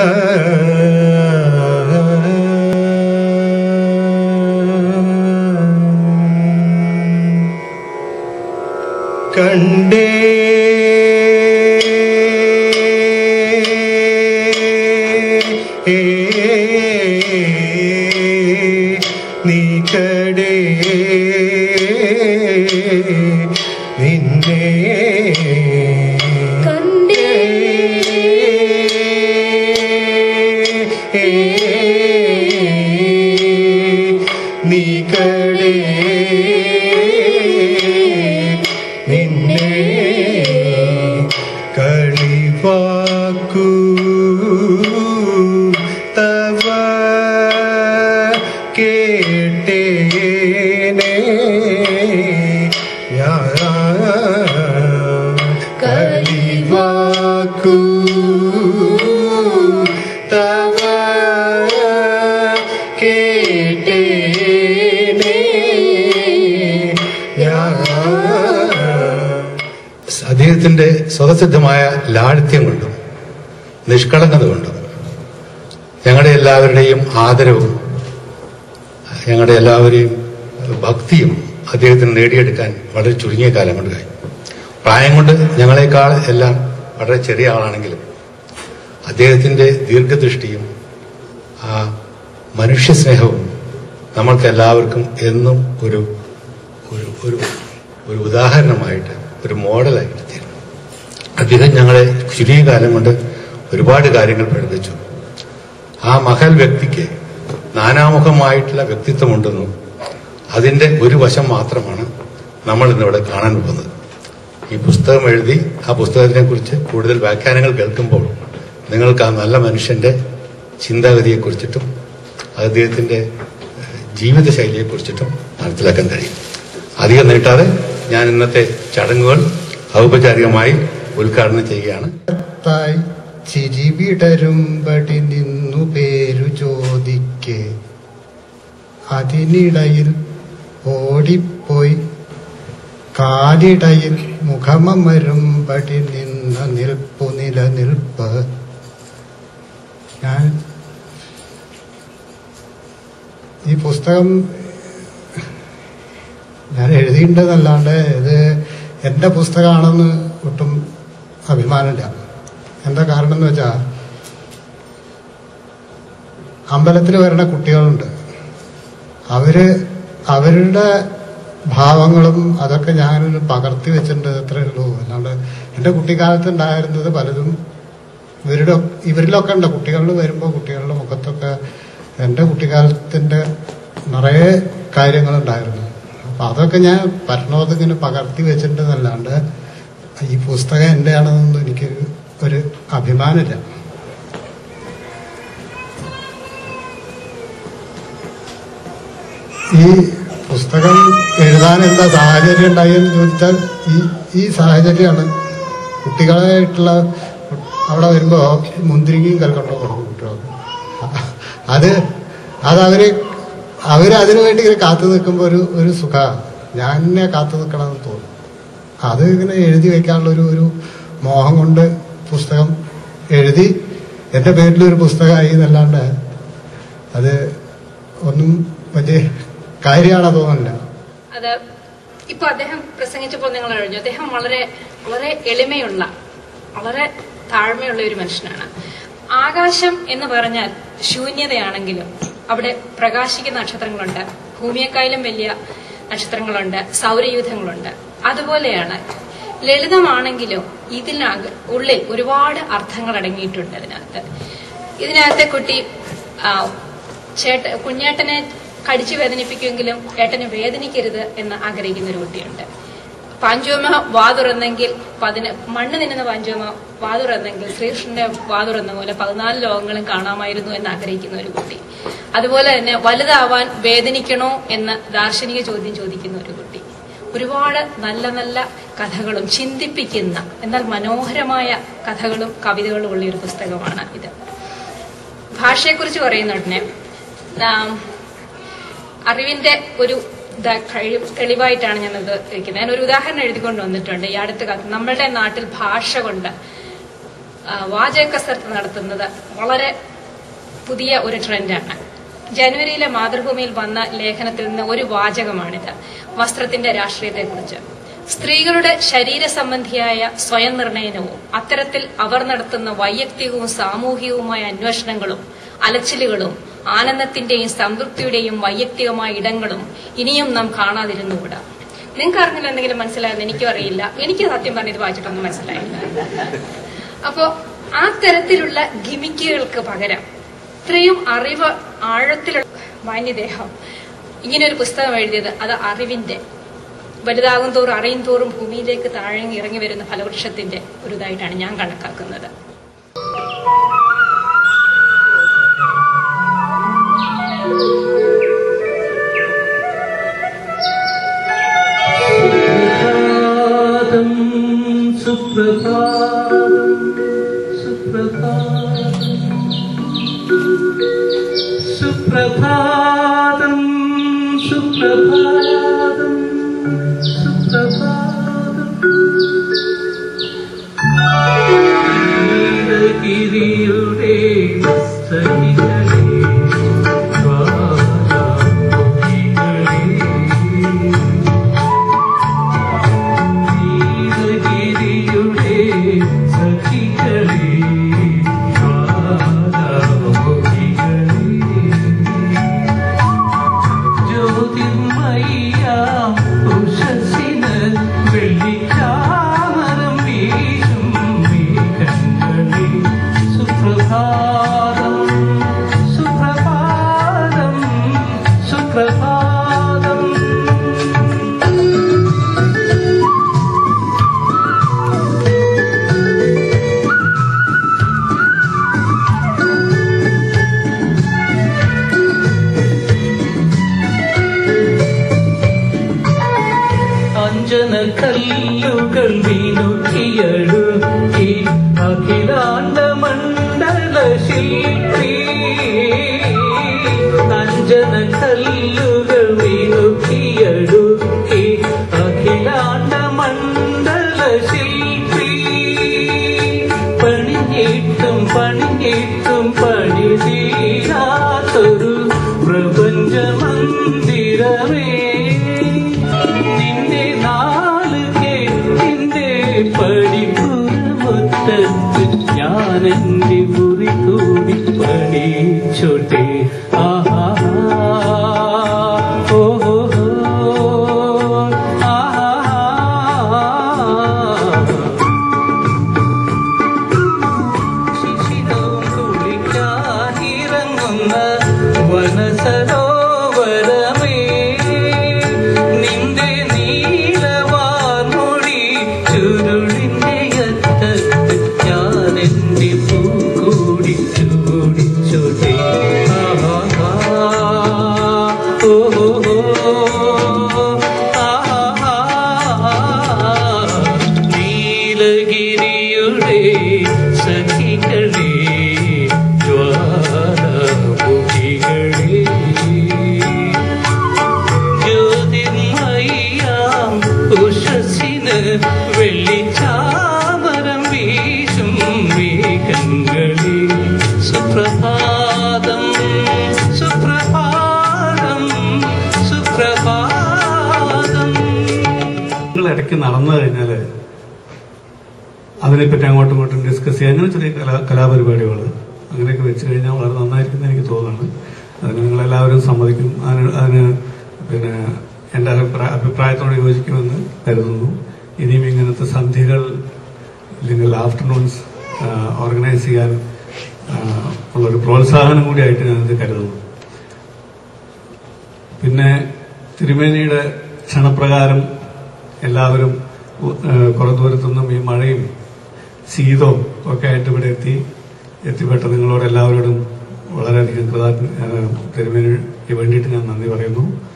കണ്ടേ നീ കടേ നിന്നെ കണ്ടേ നീ കടേ നിന്നെ കളിവാക്കൂ തവ കേട്ടേനെ ഞാൻ കളിവാക്കൂ തവ കേട്ടേനെ ഞാൻ അദ്ദേഹത്തിന്റെ സ്വതസിദ്ധമായ ലാളിത്യം കൊണ്ടും നിഷ്കളങ്കത കൊണ്ടും ഞങ്ങളുടെ എല്ലാവരുടെയും ആദരവും ഞങ്ങളുടെ എല്ലാവരെയും ഭക്തിയും അദ്ദേഹത്തിന് നേടിയെടുക്കാൻ വളരെ ചുരുങ്ങിയ കാലം കൊണ്ട് കഴിഞ്ഞു പ്രായം കൊണ്ട് ഞങ്ങളെക്കാൾ എല്ലാം വളരെ ചെറിയ ആളാണെങ്കിലും അദ്ദേഹത്തിന്റെ ദീർഘദൃഷ്ടിയും ആ മനുഷ്യസ്നേഹവും നമ്മൾക്ക് എല്ലാവർക്കും എന്നും ഒരു ഒരു ഒരു ഒരു ഉദാഹരണമായിട്ട് ഒരു മോഡലായിട്ട് തീരും അദ്ദേഹം ഞങ്ങളെ ചുരുങ്ങിയ കാലം കൊണ്ട് ഒരുപാട് കാര്യങ്ങൾ പഠിപ്പിച്ചു ആ മഹൽ വ്യക്തിക്ക് നാനാമുഖമായിട്ടുള്ള വ്യക്തിത്വമുണ്ടെന്നും അതിന്റെ ഒരു വശം മാത്രമാണ് നമ്മൾ ഇന്നിവിടെ കാണാൻ പോകുന്നത് ഈ പുസ്തകം എഴുതി ആ പുസ്തകത്തിനെ കുറിച്ച് കൂടുതൽ വ്യാഖ്യാനങ്ങൾ കേൾക്കുമ്പോൾ നിങ്ങൾക്ക് ആ നല്ല മനുഷ്യന്റെ ചിന്താഗതിയെക്കുറിച്ചിട്ടും അദ്ദേഹത്തിന്റെ ഏഹ്, ജീവിതശൈലിയെക്കുറിച്ചിട്ടും മനസ്സിലാക്കാൻ കഴിയും അധികം നീട്ടാതെ ഞാൻ ഇന്നത്തെ ചടങ്ങുകൾ ഔപചാരികമായി ഉദ്ഘാടനം ചെയ്യുകയാണ് തായ് ചിരി വിടരുമ്പടി നിന്നു പേരു ചോദിക്കെ അതിനിടയിൽ ഓടിപ്പോയി കാലിടയിൽ മുഖമരുമ്പടി നിന്ന നിൽപ്പു നിലനിൽപ്പ് ഞാൻ ഈ പുസ്തകം ഞാൻ എഴുതിയിട്ടുണ്ടെന്നല്ലാണ്ട് ഇത് എന്റെ പുസ്തകമാണെന്ന് ഒട്ടും അഭിമാനമില്ല എന്താ കാരണം എന്ന് വെച്ചാൽ അമ്പലത്തിൽ വരുന്ന കുട്ടികളുണ്ട് അവര് അവരുടെ ഭാവങ്ങളും അതൊക്കെ ഞാനൊരു പകർത്തി വെച്ചിട്ടുണ്ട് അത്രേ ഉള്ളൂ അല്ലാണ്ട് എന്റെ കുട്ടിക്കാലത്ത് ഉണ്ടായിരുന്നത് പലതും ഇവരുടെ ഇവരിലൊക്കെ ഉണ്ട് കുട്ടികളിൽ വരുമ്പോൾ കുട്ടികളുടെ മുഖത്തൊക്കെ എന്റെ കുട്ടിക്കാലത്തിന്റെ നിറയെ കാര്യങ്ങളുണ്ടായിരുന്നു അപ്പൊ അതൊക്കെ ഞാൻ പരമാവധി ഇങ്ങനെ പകർത്തി വെച്ചിട്ടുണ്ടെന്നല്ലാണ്ട് ഈ പുസ്തകം എന്റെയാണെന്നൊന്നും എനിക്ക് ഒരു അഭിമാനമില്ല ഈ പുസ്തകം എഴുതാൻ എന്താ സാഹചര്യം ഉണ്ടായെന്ന് ചോദിച്ചാൽ ഈ ഈ സാഹചര്യമാണ് കുട്ടികളായിട്ടുള്ള അവിടെ വരുമ്പോ മുന്തിരിങ്ങയും കൽക്കണ്ടോ കൊടുക്കും കുട്ടികൾക്ക് അത് അത് അവര് അവര് അതിനു വേണ്ടി ഇങ്ങനെ കാത്തു നിൽക്കുമ്പോ ഒരു ഒരു സുഖ ഞാൻ തന്നെ കാത്തു നിൽക്കണമെന്ന് തോന്നും അത് ഇങ്ങനെ എഴുതി വെക്കാനുള്ള ഒരു ഒരു മോഹം കൊണ്ട് പുസ്തകം എഴുതി എന്റെ പേരിൽ ഒരു പുസ്തകമായി എന്നല്ലാണ്ട് അത് ഒന്നും വലിയ കാര്യമാണ് തോന്നുന്നില്ല അത് ഇപ്പൊ അദ്ദേഹം പ്രസംഗിച്ചപ്പോൾ നിങ്ങൾ കഴിഞ്ഞു അദ്ദേഹം വളരെ വളരെ എളിമയുള്ള വളരെ താഴ്മയുള്ള ഒരു മനുഷ്യനാണ് ആകാശം എന്ന് പറഞ്ഞാൽ ശൂന്യതയാണെങ്കിലും അവിടെ പ്രകാശിക്കുന്ന നക്ഷത്രങ്ങളുണ്ട് ഭൂമിയെക്കാളും വലിയ നക്ഷത്രങ്ങളുണ്ട് സൗരയൂഥങ്ങളുണ്ട് അതുപോലെയാണ് ലളിതമാണെങ്കിലും ഇതിനക ഉള്ളിൽ ഒരുപാട് അർത്ഥങ്ങൾ അടങ്ങിയിട്ടുണ്ട് അതിനകത്ത് ഇതിനകത്തെ കുട്ടി ആ, ചേട്ട കുഞ്ഞേട്ടനെ കടിച്ചു വേദനിപ്പിക്കുമെങ്കിലും ഏട്ടനെ വേദനിക്കരുത് എന്ന് ആഗ്രഹിക്കുന്ന ഒരു കുട്ടിയുണ്ട് പാഞ്ചോമ വാതുറന്നെങ്കിൽ പതിന് മണ്ണ് നിന്നുന്ന പാഞ്ചോമ വാതുറന്നെങ്കിൽ ശ്രീകൃഷ്ണന്റെ വാതുറന്ന പോലെ പതിനാല് ലോകങ്ങളും കാണാമായിരുന്നു എന്ന് ആഗ്രഹിക്കുന്ന ഒരു കുട്ടി അതുപോലെ തന്നെ വലുതാവാൻ വേദനിക്കണോ എന്ന് ദാർശനിക ചോദ്യം ചോദിക്കുന്ന ഒരു കുട്ടി ഒരുപാട് നല്ല നല്ല കഥകളും ചിന്തിപ്പിക്കുന്ന എന്നാൽ മനോഹരമായ കഥകളും കവിതകളും ഉള്ള ഒരു പുസ്തകമാണ് ഇത് ഭാഷയെക്കുറിച്ച് പറയുന്ന ഉടനെ നാം അറിവിന്റെ ഒരു ദ- കഴിവ് തെളിവായിട്ടാണ് ഞാനത് ഇരിക്കുന്നത് ഞാൻ ഒരു ഉദാഹരണം എഴുതിക്കൊണ്ട് വന്നിട്ടുണ്ട് ഈ അടുത്ത കാലത്ത് നമ്മളുടെ നാട്ടിൽ ഭാഷ കൊണ്ട് ആ, വാചക കസരത്ത് നടത്തുന്നത് വളരെ പുതിയ ഒരു ട്രെൻഡാണ് ജനുവരിയിലെ മാതൃഭൂമിയിൽ വന്ന ലേഖനത്തിൽ നിന്ന് ഒരു വാചകമാണിത് വസ്ത്രത്തിന്റെ രാഷ്ട്രീയത്തെക്കുറിച്ച് സ്ത്രീകളുടെ ശരീര സംബന്ധിയായ സ്വയം നിർണയനവും അത്തരത്തിൽ അവർ നടത്തുന്ന വൈയക്തികവും സാമൂഹികവുമായ അന്വേഷണങ്ങളും അലച്ചിലുകളും ആനന്ദത്തിന്റെയും സംതൃപ്തിയുടെയും വൈയക്തികമായ ഇടങ്ങളും ഇനിയും നാം കാണാതിരുന്നുകൂടാ നിങ്ങൾക്ക് അറിഞ്ഞില്ല എന്തെങ്കിലും മനസ്സിലായെന്ന് എനിക്കും അറിയില്ല എനിക്ക് സത്യം പറഞ്ഞത് വായിച്ചിട്ടൊന്നും മനസ്സിലായില്ല അപ്പോ ആ തരത്തിലുള്ള ഗിമിക്കുകൾക്ക് പകരം ഇത്രയും അറിവ് ആഴത്തിലുള്ള മാന്യദേഹം ഇങ്ങനെ ഒരു പുസ്തകം എഴുതിയത് അത് അറിവിന്റെ വലുതാകും തോറും അറിയും തോറും ഭൂമിയിലേക്ക് താഴെ ഇറങ്ങി വരുന്ന ഫലവൃക്ഷത്തിന്റെ ഒരു ഇതായിട്ടാണ് ഞാൻ കണക്കാക്കുന്നത് സുപ്രഭാതം സുപ്രഭാതം സുപ്രഭാതം സുപ്രഭാതം സുപ്രഭാതം സുപ്രഭാതം നീലഗിരിയുടെ സഹികളെ നീലഗിരിയുടെ സഖികളെ ജ്യോതിർമയ്യാം ഉഷസ്സിന് വെള്ളിക്കാമരം വീശും മേഘങ്ങളെ സുപ്രഭാതം സുപ്രഭാതം സുപ്രഭാതം അഞ്ജന കല്ലുകൾ വീണുക്കിയടുക്കി അഖിലാണ്ട മണ്ഡല ശില്പി അഞ്ജന കല്ലുകൾ വീണുക്കിയടുക്കി അഖിലാണ്ട മണ്ഡല ശില്പി പണിഞ്ഞിട്ടും പണിഞ്ഞിട്ടും പണി തീരാത്തൊരു പ്രപഞ്ച മന്ദിരമേ നിന്റെ നാല് കേട്ടിന്റെ പടിപ്പുറമുറ്റത്ത് ഞാൻ എന്റെ മുറി കൂടി പണിച്ചോട്ടെ ആഹാ ഓ ഹോ ഹോ ആഹാ ശിശിരവും കുളിക്കാനിറങ്ങുന്ന വനസരോവരമേ നിന്റെ നീലവാർമൊഴി ചുരുളിന്റെ അറ്റത്ത് ഞാൻ എന്റെ പൂക്കൂടി ചൂടിച്ചോട്ടെ ആഹാ ഓ ഹോ ഹോ ആഹാ നീലഗിരിയുടെ സഖികളെ ജ്വാലമുഖികളെ ജ്യോതിർമയ്യാം ഉഷസ്സിന് വെള്ളിച്ചാമരം വീശും മേഘങ്ങളെ സുപ്രഭാതം സുപ്രഭാതം സുപ്രഭാതം നിങ്ങൾ ഇടയ്ക്ക് നടന്നു കഴിഞ്ഞാൽ അതിനെപ്പറ്റി അങ്ങോട്ടും ഇങ്ങോട്ടും ഡിസ്കസ് ചെയ്യുക അങ്ങനെ ചെറിയ കലാ കലാപരിപാടികൾ അങ്ങനെയൊക്കെ വെച്ച് കഴിഞ്ഞാൽ വളരെ നന്നായിരിക്കും എനിക്ക് തോന്നുന്നു അതിന് നിങ്ങളെല്ലാവരും സമ്മതിക്കും അതിന് അതിന് പിന്നെ എൻ്റെ അഭിപ്രായ അഭിപ്രായത്തോട് യോജിക്കുമെന്ന് കരുതുന്നു ഇനിയും ഇങ്ങനത്തെ സന്ധ്യകൾ അല്ലെങ്കിൽ ആഫ്റ്റർനൂൺസ് ഓർഗനൈസ് ചെയ്യാൻ ആ, ഉള്ളൊരു പ്രോത്സാഹനം കൂടിയായിട്ട് ഞാനിത് കരുതുന്നു പിന്നെ തിരുമേനിയുടെ ക്ഷണപ്രകാരം എല്ലാവരും ഉ- ഏഹ് കുറെ ദൂരത്തുനിന്നും ഈ മഴയും ശീതവും ഒക്കെ ആയിട്ട് ഇവിടെ എത്തി എത്തിപ്പെട്ട നിങ്ങളോട് എല്ലാവരോടും വളരെയധികം കൃതജ്ഞ ഏഹ് തിരുമേനിക്ക് വേണ്ടിയിട്ട് ഞാൻ നന്ദി പറയുന്നു